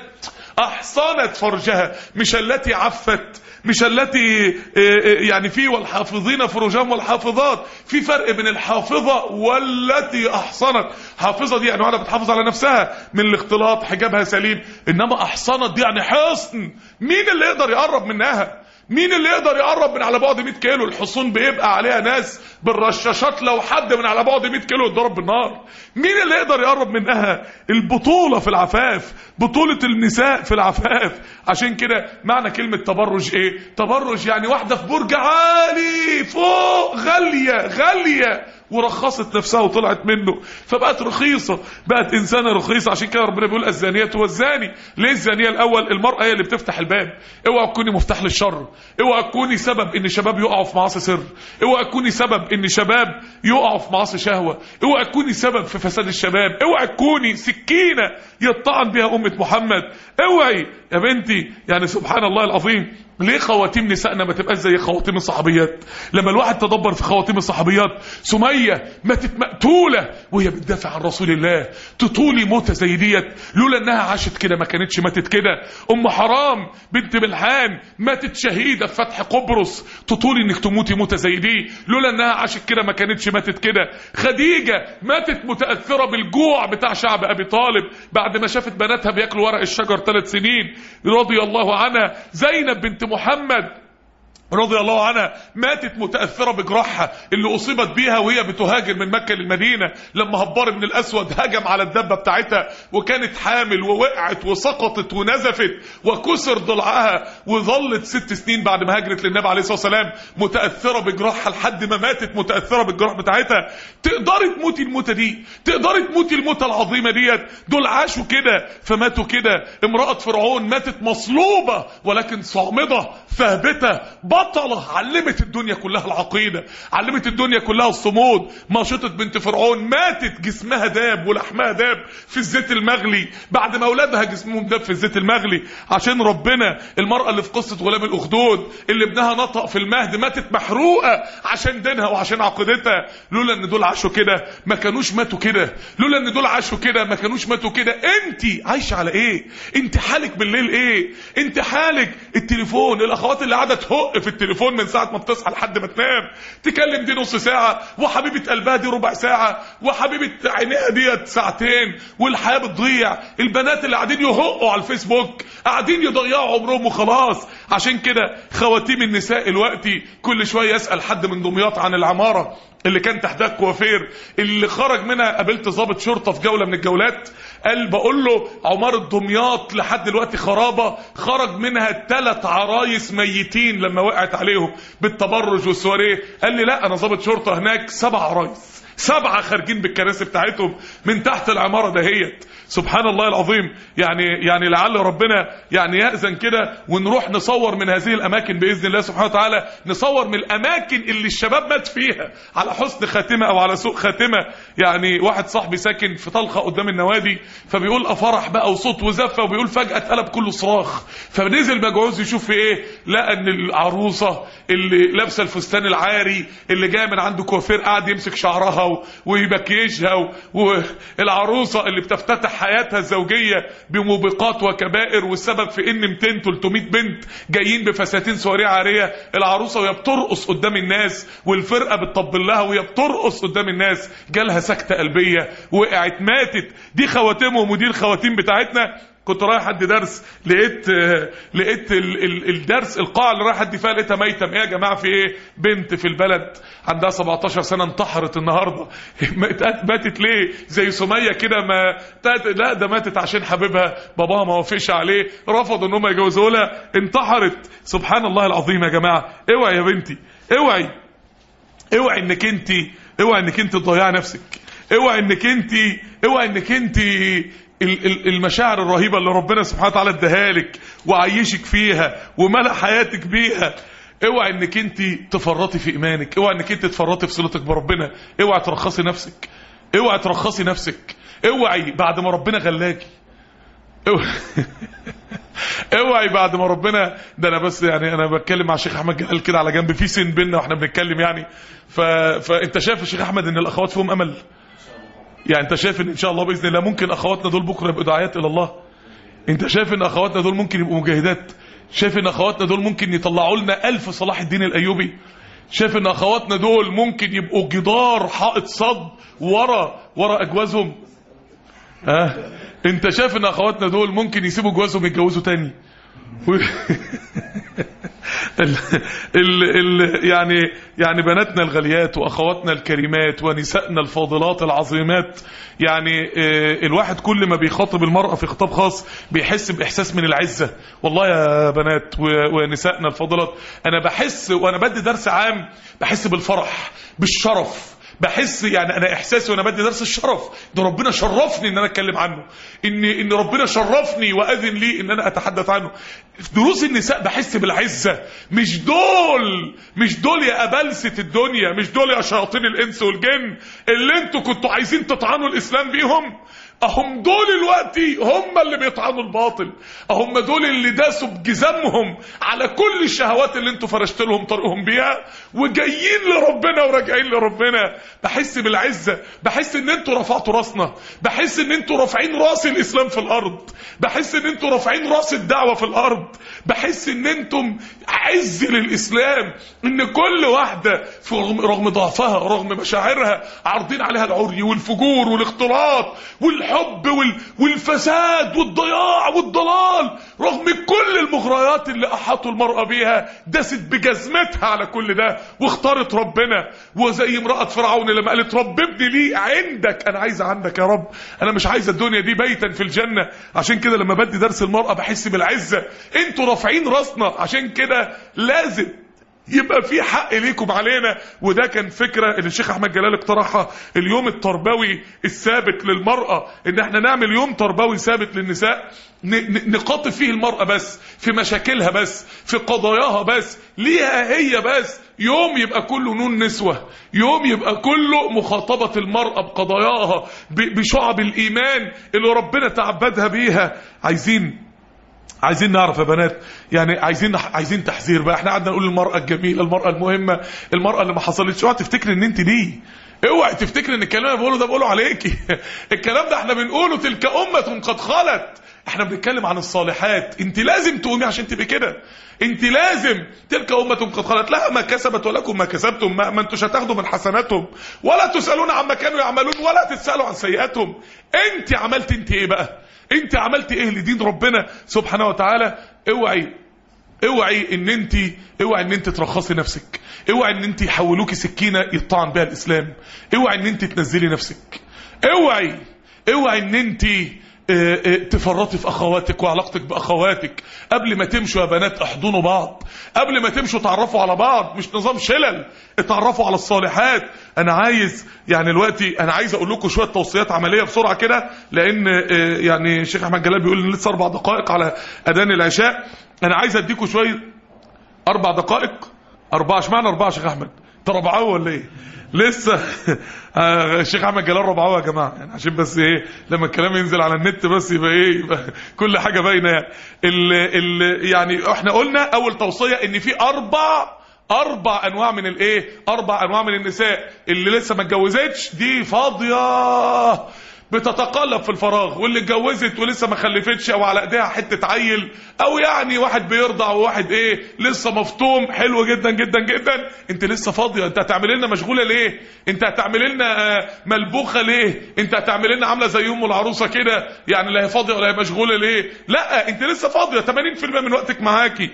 احصنت فرجها مش التي عفت مش التي يعني في والحافظين فروجهم والحافظات في فرق بين الحافظة والتي أحصنت حافظة دي يعني واحدة بتحافظ على نفسها من الاختلاط حجابها سليم إنما أحصنت دي يعني حصن مين اللي يقدر يقرب منها مين اللي يقدر يقرب من على بعد 100 كيلو الحصون بيبقى عليها ناس بالرشاشات لو حد من على بعد 100 كيلو يتضرب بالنار مين اللي يقدر يقرب منها البطولة في العفاف بطولة النساء في العفاف عشان كده معنى كلمة تبرج ايه تبرج يعني واحدة في برج عالي فوق غالية غالية ورخصت نفسها وطلعت منه فبقت رخيصة بقت إنسانة رخيصة عشان كده ربنا بيقول الزانية والزاني ليه الزانية الأول المرأة هي اللي بتفتح الباب اوعى تكوني مفتاح للشر اوعى تكوني سبب ان شباب يقعوا في معاصي سر اوعى تكوني سبب ان شباب يقعوا في معاصي شهوة اوعى تكوني سبب في فساد الشباب اوعى تكوني سكينة يطعن بها أمة محمد اوعي يا بنتي يعني سبحان الله العظيم ليه خواتيم نسائنا ما تبقاش زي خواتيم الصحابيات لما الواحد تدبر في خواتيم الصحابيات سمية ماتت مقتولة وهي بتدافع عن رسول الله تطولي موتة زي ديت لولا انها عاشت كده ما كانتش ماتت كده ام حرام بنت ملحان ماتت شهيدة في فتح قبرص تطولي انك تموتي موتة زي دي لولا انها عاشت كده ما كانتش ماتت كده خديجة ماتت متأثرة بالجوع بتاع شعب ابي طالب بعد ما شافت بناتها بياكلوا ورق الشجر ثلاث سنين رضي الله عنها زينب بنت محمد رضي الله عنها ماتت متأثرة بجراحها اللي أصيبت بيها وهي بتهاجر من مكة للمدينة لما هبار بن الأسود هجم على الدبة بتاعتها وكانت حامل ووقعت وسقطت ونزفت وكسر ضلعها وظلت ست سنين بعد ما هاجرت للنبي عليه الصلاة والسلام متأثرة بجراحها لحد ما ماتت متأثرة بالجراح بتاعتها تقدري تموتي الموتة دي تقدري تموتي الموتة العظيمة ديت دول عاشوا كده فماتوا كده امرأة فرعون ماتت مصلوبة ولكن صامدة ثابتة بطلة علمت الدنيا كلها العقيدة علمت الدنيا كلها الصمود ماشطة بنت فرعون ماتت جسمها داب ولحمها داب في الزيت المغلي بعد ما اولادها جسمهم داب في الزيت المغلي عشان ربنا المرأة اللي في قصة غلام الأخدود اللي ابنها نطق في المهد ماتت محروقة عشان دينها وعشان عقيدتها لولا ان دول عاشوا كده ما كانوش ماتوا كده لولا ان دول عاشوا كده ما كانوش ماتوا كده انت عايشة على ايه انت حالك بالليل ايه انت حالك التليفون الاخوات اللي قاعدة تهق في التليفون من ساعة ما بتصحى لحد ما تنام تكلم دي نص ساعة وحبيبة قلبها دي ربع ساعة وحبيبة عينيها ديت ساعتين والحياة بتضيع البنات اللي قاعدين يهقوا على الفيسبوك قاعدين يضيعوا عمرهم وخلاص عشان كده خواتيم النساء الوقتي كل شوية يسأل حد من دمياط عن العمارة اللي كان تحتها الكوافير اللي خرج منها قابلت ضابط شرطه في جوله من الجولات قال بقول له عماره دمياط لحد دلوقتي خرابه خرج منها ثلاث عرايس ميتين لما وقعت عليهم بالتبرج والسواريه قال لي لا انا ضابط شرطه هناك سبع عرايس سبعة خارجين بالكراسي بتاعتهم من تحت العمارة دهيت سبحان الله العظيم يعني يعني لعل ربنا يعني يأذن كده ونروح نصور من هذه الأماكن بإذن الله سبحانه وتعالى نصور من الأماكن اللي الشباب مات فيها على حسن خاتمة أو على سوء خاتمة يعني واحد صاحبي ساكن في طلخة قدام النوادي فبيقول أفرح بقى وصوت وزفة وبيقول فجأة اتقلب كله صراخ فنزل مجعوز يشوف في إيه لقى إن العروسة اللي لابسة الفستان العاري اللي جاية من عنده كوافير قاعد يمسك شعرها ويبكيشها والعروسة اللي بتفتتح حياتها الزوجية بموبقات وكبائر والسبب في ان 200 300 بنت جايين بفساتين سواريه عارية العروسة وهي بترقص قدام الناس والفرقة بتطبل لها وهي بترقص قدام الناس جالها سكتة قلبية وقعت ماتت دي خواتمهم ودي الخواتيم بتاعتنا كنت رايح ادي درس لقيت آه، لقيت ال- ال- الدرس القاعه اللي رايح ادي فيها لقيتها ميته ايه يا جماعه في ايه بنت في البلد عندها 17 سنه انتحرت النهارده ماتت ماتت ليه زي سميه كده ما تات- لا ده ماتت عشان حبيبها باباها ما وافقش عليه رفضوا ان هم يجوزوا لها انتحرت سبحان الله العظيم يا جماعه اوعي يا بنتي اوعي اوعي انك انت اوعي انك انت تضيعي نفسك اوعي انك انت اوعي انك انت ال- ال- المشاعر الرهيبه اللي ربنا سبحانه وتعالى اداها لك وعيشك فيها وملأ حياتك بيها اوعي انك انت تفرطي في ايمانك اوعي انك انت تفرطي في صلتك بربنا اوعي ترخصي نفسك اوعي ترخصي نفسك اوعي بعد ما ربنا غلاكي اوعي اوعي بعد ما ربنا ده انا بس يعني انا بتكلم مع الشيخ احمد جلال كده على جنب في سن بينا واحنا بنتكلم يعني ف... فانت شايف يا شيخ احمد ان الاخوات فيهم امل يعني انت شايف ان ان شاء الله باذن الله ممكن اخواتنا دول بكره يبقوا داعيات الى الله انت شايف ان اخواتنا دول ممكن يبقوا مجاهدات شايف ان اخواتنا دول ممكن يطلعوا لنا الف صلاح الدين الايوبي شايف ان اخواتنا دول ممكن يبقوا جدار حائط صد ورا ورا اجوازهم ها انت شايف ان اخواتنا دول ممكن يسيبوا جوازهم يتجوزوا تاني و- ال ال ال يعني يعني بناتنا الغاليات واخواتنا الكريمات ونسائنا الفاضلات العظيمات يعني آه، الواحد كل ما بيخاطب المرأة في خطاب خاص بيحس باحساس من العزة والله يا بنات و- ونسائنا الفاضلات انا بحس وانا بدي درس عام بحس بالفرح بالشرف بحس يعني انا احساسي وانا بدي درس الشرف ده ربنا شرفني ان انا اتكلم عنه ان ان ربنا شرفني واذن لي ان انا اتحدث عنه في دروس النساء بحس بالعزه مش دول مش دول يا ابلسه الدنيا مش دول يا شياطين الانس والجن اللي انتوا كنتوا عايزين تطعنوا الاسلام بيهم اهم دول دلوقتي هم اللي بيطعنوا الباطل اهم دول اللي داسوا بجزمهم على كل الشهوات اللي انتوا فرشت لهم طريقهم بيها وجايين لربنا وراجعين لربنا بحس بالعزه بحس ان انتوا رفعتوا راسنا بحس ان انتوا رافعين راس الاسلام في الارض بحس ان انتوا رافعين راس الدعوه في الارض بحس ان انتم عز للاسلام ان كل واحده في رغم, رغم ضعفها رغم مشاعرها عارضين عليها العري والفجور والاختلاط والحب وال والفساد والضياع والضلال رغم كل المغريات اللي احاطوا المراه بيها دست بجزمتها على كل ده واختارت ربنا وزي امراه فرعون لما قالت رب ابني لي عندك انا عايزه عندك يا رب انا مش عايزه الدنيا دي بيتا في الجنه عشان كده لما بدي درس المراه بحس بالعزه انتوا رافعين راسنا عشان كده لازم يبقى في حق ليكم علينا وده كان فكرة اللي الشيخ احمد جلال اقترحها اليوم التربوي الثابت للمرأة ان احنا نعمل يوم تربوي ثابت للنساء ن- ن- نقاطب فيه المرأة بس في مشاكلها بس في قضاياها بس ليها هي بس يوم يبقى كله نون نسوة يوم يبقى كله مخاطبة المرأة بقضاياها ب- بشعب الإيمان اللي ربنا تعبدها بيها عايزين عايزين نعرف يا بنات يعني عايزين عايزين تحذير بقى احنا قعدنا نقول المرأة الجميلة المرأة المهمة المرأة اللي ما حصلتش اوعى تفتكر ان انت دي اوعى تفتكر ان الكلام اللي بقوله ده بقوله عليكي الكلام ده احنا بنقوله تلك أمة قد خلت احنا بنتكلم عن الصالحات انت لازم تقومي عشان تبقي كده انت لازم تلك أمة قد خلت لها ما كسبت ولكم ما كسبتم ما, ما انتوش هتاخدوا من حسناتهم ولا تسألون عما كانوا يعملون ولا تسألوا عن سيئاتهم انت عملت انت ايه بقى انت عملت ايه لدين ربنا سبحانه وتعالى اوعي اوعي ان انت اوعي ان انت ترخصي نفسك اوعي ان انت يحولوكي سكينه يطعن بها الاسلام اوعي ان انت تنزلي نفسك اوعي اوعي ان انت اه، اه، تفرطي في اخواتك وعلاقتك باخواتك قبل ما تمشوا يا بنات احضنوا بعض قبل ما تمشوا تعرفوا على بعض مش نظام شلل اتعرفوا على الصالحات انا عايز يعني دلوقتي انا عايز اقول لكم شويه توصيات عمليه بسرعه كده لان اه، يعني الشيخ احمد جلال بيقول ان لسه اربع دقائق على اذان العشاء انا عايز اديكم شويه اربع دقائق اربعه اشمعنى اربعه يا شيخ احمد انت ربعاوي ولا ايه لسه آه، الشيخ احمد جلال ربعاوي يا جماعه يعني عشان بس ايه لما الكلام ينزل على النت بس يبقى ايه يبقى كل حاجه باينه يعني ال ال يعني احنا قلنا اول توصيه ان في اربع اربع انواع من الايه اربع انواع من النساء اللي لسه ما اتجوزتش دي فاضيه بتتقلب في الفراغ واللي اتجوزت ولسه ما خلفتش او على ايديها حته عيل او يعني واحد بيرضع وواحد ايه لسه مفطوم حلو جدا جدا جدا انت لسه فاضيه انت هتعمل لنا مشغوله ليه انت هتعمل لنا آه، ملبوخه ليه انت هتعمل لنا عامله زي ام العروسه كده يعني لا هي فاضيه ولا هي مشغوله ليه لا انت لسه فاضيه 80% من وقتك معاكي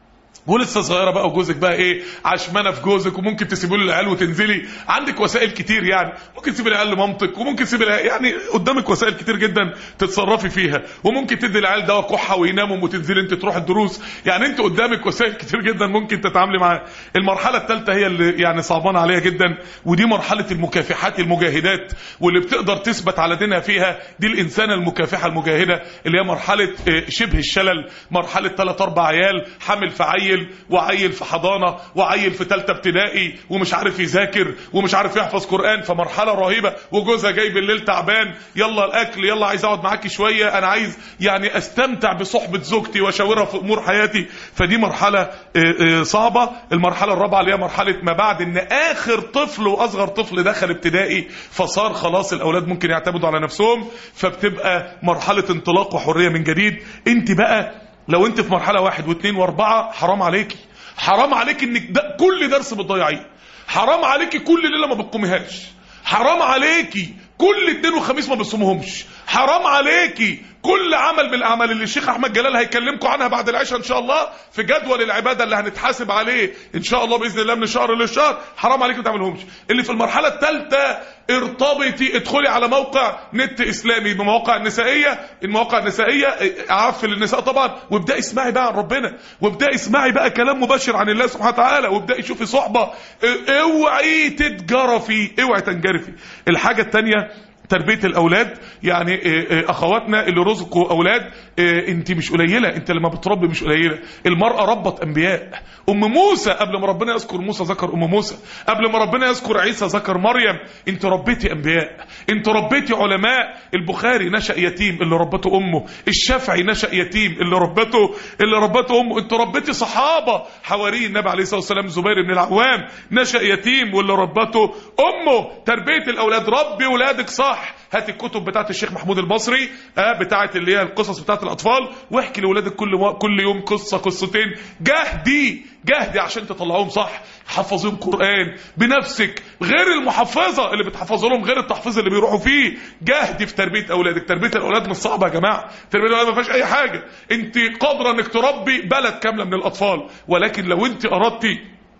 ولسه صغيره بقى وجوزك بقى ايه عشمانه في جوزك وممكن تسيبي له العيال وتنزلي عندك وسائل كتير يعني ممكن تسيبي العيال لمامتك وممكن تسيبي العيال يعني قدامك وسائل كتير جدا تتصرفي فيها وممكن تدي العيال دواء كحه ويناموا وتنزلي انت تروح الدروس يعني انت قدامك وسائل كتير جدا ممكن تتعاملي معاها المرحله الثالثه هي اللي يعني صعبانه عليها جدا ودي مرحله المكافحات المجاهدات واللي بتقدر تثبت على دينها فيها دي الانسانه المكافحه المجاهده اللي هي مرحله آه، شبه الشلل مرحله ثلاث اربع عيال حامل في عيل وعيل في حضانه وعيل في ثالثه ابتدائي ومش عارف يذاكر ومش عارف يحفظ قران فمرحله رهيبه وجوزها جاي بالليل تعبان يلا الاكل يلا عايز اقعد معاكي شويه انا عايز يعني استمتع بصحبه زوجتي واشاورها في امور حياتي فدي مرحله آه، آه، صعبه المرحله الرابعه اللي هي مرحله ما بعد ان اخر طفل واصغر طفل دخل ابتدائي فصار خلاص الاولاد ممكن يعتمدوا على نفسهم فبتبقى مرحله انطلاق وحريه من جديد انت بقى لو انت في مرحله واحد واثنين واربعه حرام عليكي حرام عليك انك ده كل درس بتضيعيه حرام عليكي كل ليله ما بتقوميهاش حرام عليكي كل اثنين وخميس ما بتصومهمش حرام عليكي كل عمل من الاعمال اللي الشيخ احمد جلال هيكلمكم عنها بعد العشاء ان شاء الله في جدول العباده اللي هنتحاسب عليه ان شاء الله باذن الله من شهر لشهر حرام عليكم ما تعملهمش اللي في المرحله الثالثه ارتبطي ادخلي على موقع نت اسلامي بمواقع النسائيه المواقع النسائيه عف للنساء طبعا وابداي اسمعي بقى عن ربنا وابداي اسمعي بقى كلام مباشر عن الله سبحانه وتعالى وابداي شوفي صحبه اه، اوعي تتجرفي اوعي تنجرفي الحاجه الثانيه تربيه الاولاد يعني آه، آه، اخواتنا اللي رزقوا اولاد آه، انت مش قليله انت لما بتربي مش قليله المراه ربت انبياء ام موسى قبل ما ربنا يذكر موسى ذكر ام موسى قبل ما ربنا يذكر عيسى ذكر مريم انت ربيتي انبياء انت ربيتي علماء البخاري نشا يتيم اللي ربته امه الشافعي نشا يتيم اللي ربته اللي ربته امه انت ربيتي صحابه حواري النبي عليه الصلاه والسلام زبير بن العوام نشا يتيم واللي ربته امه تربيه الاولاد ربي ولادك صح هات الكتب بتاعت الشيخ محمود البصري آه بتاعت اللي هي القصص بتاعت الاطفال واحكي لاولادك كل و... كل يوم قصه قصتين جهدي جهدي عشان تطلعوهم صح حفظيهم قران بنفسك غير المحفظه اللي بتحفظ لهم غير التحفيظ اللي بيروحوا فيه جهدي في تربيه اولادك تربيه الاولاد مش صعبه يا جماعه تربيه الاولاد ما فيهاش اي حاجه انت قادره انك تربي بلد كامله من الاطفال ولكن لو انت اردتي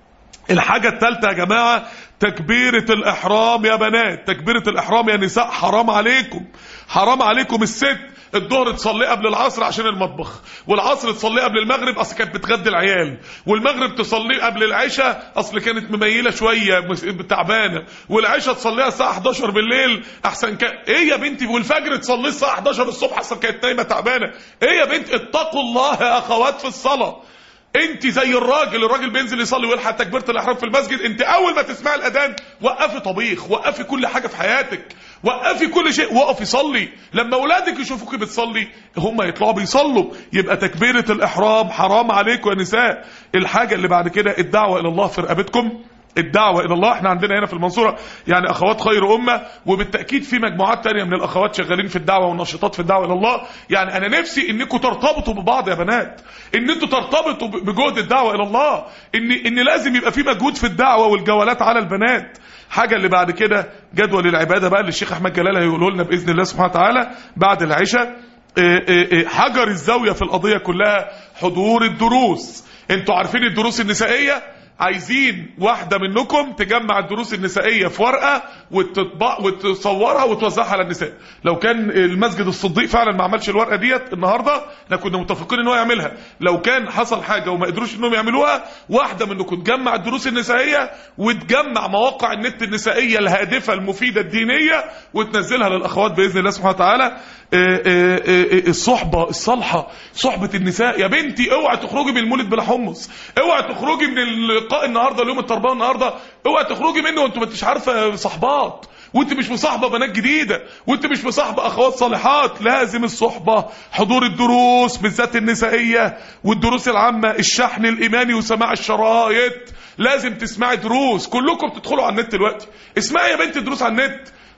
الحاجة الثالثة يا جماعة تكبيرة الإحرام يا بنات تكبيرة الإحرام يا نساء حرام عليكم حرام عليكم الست الظهر تصلي قبل العصر عشان المطبخ والعصر تصلي قبل المغرب اصل كانت بتغدي العيال والمغرب تصلي قبل العشاء اصل كانت مميله شويه مس- تعبانه والعشاء تصليها الساعه 11 بالليل احسن كان ايه يا بنتي والفجر تصلي الساعه 11 الصبح اصل كانت نايمه تعبانه ايه يا بنتي اتقوا الله يا اخوات في الصلاه انت زي الراجل الراجل بينزل يصلي ويلحق تكبيره الاحرام في المسجد انت اول ما تسمعي الاذان وقفي طبيخ وقفي كل حاجه في حياتك وقفي كل شيء وقفي صلي لما اولادك يشوفوكي بتصلي هم يطلعوا بيصلوا يبقى تكبيره الاحرام حرام عليكم يا نساء الحاجه اللي بعد كده الدعوه الى الله في رقبتكم الدعوة إلى الله احنا عندنا هنا في المنصورة يعني أخوات خير أمة وبالتأكيد في مجموعات تانية من الأخوات شغالين في الدعوة والنشاطات في الدعوة إلى الله يعني أنا نفسي إنكم ترتبطوا ببعض يا بنات إن أنتوا ترتبطوا ب- بجهد الدعوة إلى الله إن إن لازم يبقى في مجهود في الدعوة والجولات على البنات حاجة اللي بعد كده جدول العبادة بقى اللي الشيخ أحمد جلال هيقوله لنا بإذن الله سبحانه وتعالى بعد العشاء إيه إيه إيه حجر الزاوية في القضية كلها حضور الدروس انتوا عارفين الدروس النسائية عايزين واحدة منكم تجمع الدروس النسائية في ورقة وتطبع وتصورها وتوزعها على النساء لو كان المسجد الصديق فعلا ما عملش الورقة ديت النهاردة احنا كنا متفقين ان هو يعملها لو كان حصل حاجة وما قدروش انهم يعملوها واحدة منكم تجمع الدروس النسائية وتجمع مواقع النت النسائية الهادفة المفيدة الدينية وتنزلها للأخوات بإذن الله سبحانه وتعالى اه اه اه الصحبة الصالحة صحبة النساء يا بنتي اوعى تخرجي من المولد بلا حمص اوعى تخرجي من اللقاء النهارده اليوم التربيه النهارده اوعى تخرجي منه وانت ما انتش عارفه صحبات وانت مش مصاحبه بنات جديده وانت مش مصاحبه اخوات صالحات لازم الصحبه حضور الدروس بالذات النسائيه والدروس العامه الشحن الايماني وسماع الشرايط لازم تسمعي دروس كلكم بتدخلوا على النت دلوقتي اسمعي يا بنت دروس على النت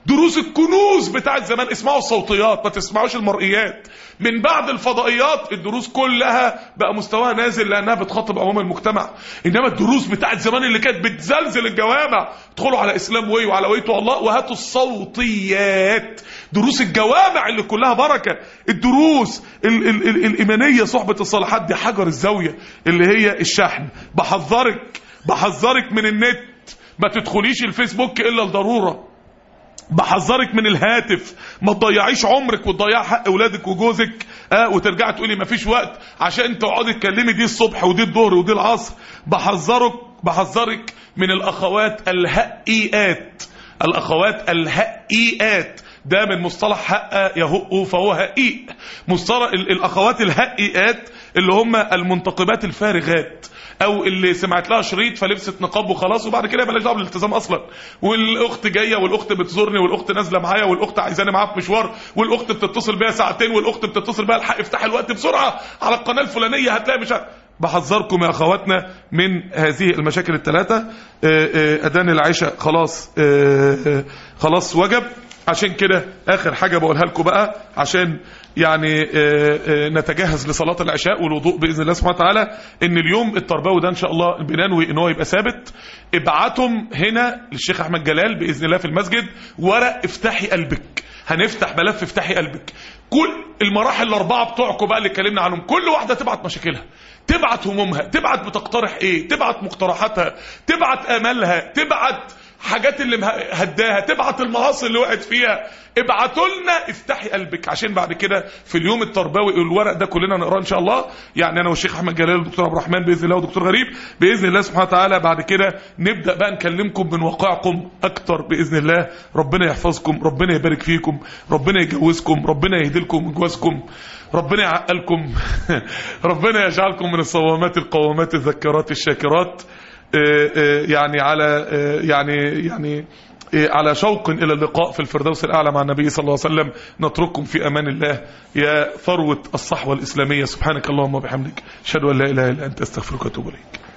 دروس الكنوز بتاعت زمان اسمعوا الصوتيات ما تسمعوش المرئيات من بعد الفضائيات الدروس كلها بقى مستواها نازل لانها بتخاطب عموم المجتمع انما الدروس بتاعت زمان اللي كانت بتزلزل الجوامع ادخلوا على اسلام وي وعلى ويتو الله وهاتوا الصوتيات دروس الجوامع اللي كلها بركه الدروس ال ال ال الايمانيه صحبه الصالحات دي حجر الزاويه اللي هي الشحن بحذرك بحذرك من النت ما تدخليش الفيسبوك الا لضروره بحذرك من الهاتف ما تضيعيش عمرك وتضيع حق اولادك وجوزك آه وترجعي تقولي ما فيش وقت عشان تقعدي تكلمي دي الصبح ودي الظهر ودي العصر بحذرك بحذرك من الاخوات الهئيات الاخوات الهئيات ده من مصطلح حق يهق فهو هئيء مصطلح ال- الاخوات الهئيات اللي هم المنتقبات الفارغات او اللي سمعت لها شريط فلبست نقاب وخلاص وبعد كده بلاش دعوه بالالتزام اصلا والاخت جايه والاخت بتزورني والاخت نازله معايا والاخت عايزاني معاها في مشوار والاخت بتتصل بيا ساعتين والاخت بتتصل بيا الحق افتح الوقت بسرعه على القناه الفلانيه هتلاقي مش عارف. بحذركم يا اخواتنا من هذه المشاكل الثلاثه آه، آه، اذان العشاء خلاص آه، آه، خلاص وجب عشان كده اخر حاجه بقولها لكم بقى عشان يعني آه، آه، نتجهز لصلاه العشاء والوضوء باذن الله سبحانه وتعالى ان اليوم التربوي ده ان شاء الله بننوي ان هو يبقى ثابت ابعتهم هنا للشيخ احمد جلال باذن الله في المسجد ورق افتحي قلبك هنفتح ملف افتحي قلبك كل المراحل الاربعه بتوعكم بقى اللي اتكلمنا عنهم كل واحده تبعت مشاكلها تبعت همومها تبعت بتقترح ايه تبعت مقترحاتها تبعت امالها تبعت حاجات اللي مه- هداها تبعت المعاصي اللي وقعت فيها ابعتوا لنا افتحي قلبك عشان بعد كده في اليوم التربوي الورق ده كلنا نقراه ان شاء الله يعني انا والشيخ احمد جلال والدكتور عبد الرحمن باذن الله ودكتور غريب باذن الله سبحانه وتعالى بعد كده نبدا بقى نكلمكم من واقعكم اكتر باذن الله ربنا يحفظكم ربنا يبارك فيكم ربنا يجوزكم ربنا يهدي لكم جوازكم ربنا يعقلكم ربنا يجعلكم من الصوامات القوامات الذكرات الشاكرات آه، آه، يعني على آه، يعني يعني آه، على شوق الى اللقاء في الفردوس الاعلى مع النبي صلى الله عليه وسلم نترككم في امان الله يا ثروه الصحوه الاسلاميه سبحانك اللهم وبحمدك اشهد ان لا اله الا انت استغفرك واتوب اليك